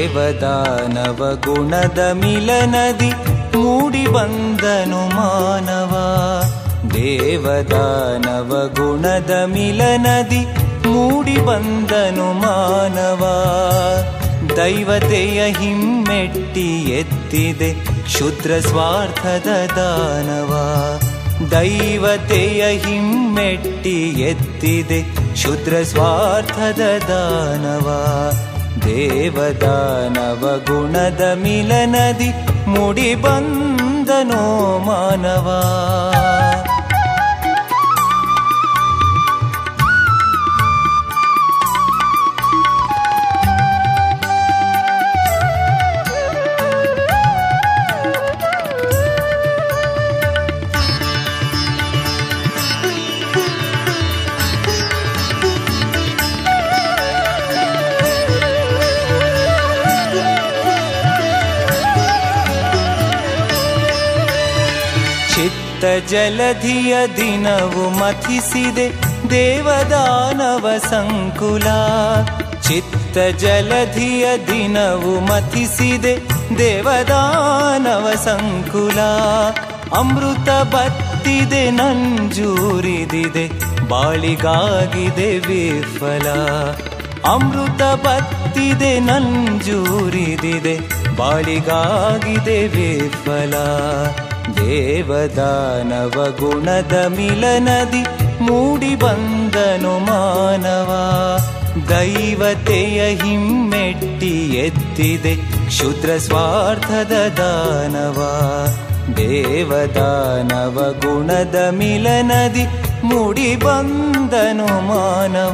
ದೇವದಾನವ ಗುಣದ ಮಿಲನದಿ ಮೂಡಿ ಬಂದನು ಮಾನವ ದೇವದಾನವ ಗುಣದ ಮಿಲನದಿ ಮೂಡಿ ಬಂದನು ಮಾನವ ದೈವತೆಯ ಹಿಮ್ಮೆಟ್ಟಿ ಎತ್ತಿದೆ ಕ್ಷುದ್ರ ಸ್ವಾರ್ಥದ ದಾನವ ದೈವತೆಯ ಹಿಮ್ಮೆಟ್ಟಿ ಎತ್ತಿದೆ ಕ್ಷುದ್ರ ಸ್ವಾರ್ಥದ ದಾನವ ದೇವದಾನವ ಗುಣದ ಮಿಲನದಿ ಮುಡಿ ಬಂದನೋ ಮಾನವ ಚಿತ್ತ ಜಲಧಿಯ ದಿನವು ಮಥಿಸಿದೆ ದೇವದಾನವ ಸಂಕುಲ ಚಿತ್ತ ಜಲಧಿಯ ದಿನವು ಮಥಿಸಿದೆ ದೇವದಾನವ ಸಂಕುಲ ಅಮೃತ ಬತ್ತಿದೆ ನಂಜೂರಿದಿದೆ ಬಾಳಿಗಾಗಿದೆ ವಿಫಲ ಅಮೃತ ಬತ್ತಿದೆ ನಂಜೂರಿದಿದೆ ಬಾಳಿಗಾಗಿದೆ ವಿಫಲ ದೇವದಾನವ ಗುಣದ ಮಿಲನದಿ ಮೂಡಿ ಬಂದನು ಮಾನವ ದೈವತೆಯ ಹಿಮ್ಮೆಟ್ಟಿ ಎತ್ತಿದೆ ಕ್ಷುದ್ರ ಸ್ವಾರ್ಥದ ದಾನವ ದೇವದಾನವ ಗುಣದ ಮಿಲನದಿ ಮೂಡಿ ಬಂದನು ಮಾನವ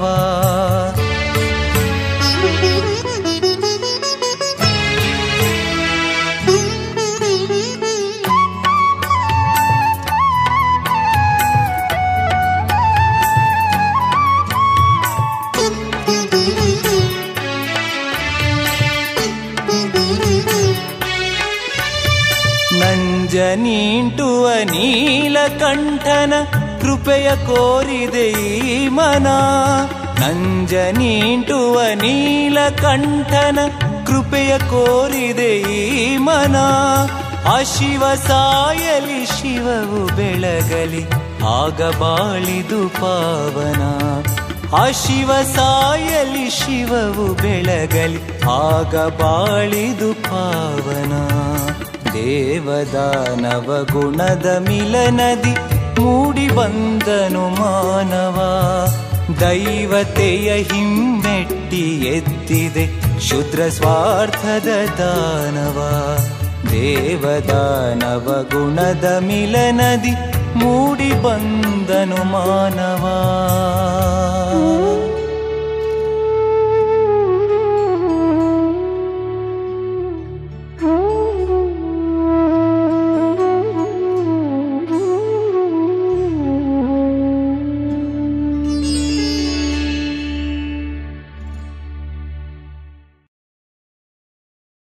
ನಂಜನೀಂಟುವ ನೀಲಕಂಠನ ಕೃಪೆಯ ಕೋರಿದೆ ಈ ಮನ ನಂಜನೀಂಟುವ ನೀಲಕಂಠನ ಕೃಪೆಯ ಕೋರಿದೆ ಈ ಮನ ಆ ಶಿವ ಸಾಯಲಿ ಶಿವವು ಬೆಳಗಲಿ ಆಗ ಬಾಳಿದು ಪಾವನ ಆ ಶಿವ ಸಾಯಲಿ ಶಿವವು ಬೆಳಗಲಿ ಆಗ ಬಾಳಿದು ಪಾವನ ದೇವದಾನವ ಗುಣದ ಮಿಲನದಿ ಮೂಡಿ ಬಂದನು ಮಾನವ ದೈವತೆಯ ಹಿಮ್ಮೆಟ್ಟಿ ಎತ್ತಿದೆ ಶುದ್ರ ಸ್ವಾರ್ಥದ ದಾನವ ದೇವದಾನವ ಗುಣದ ಮಿಲನದಿ ಮೂಡಿ ಬಂದನು ಮಾನವ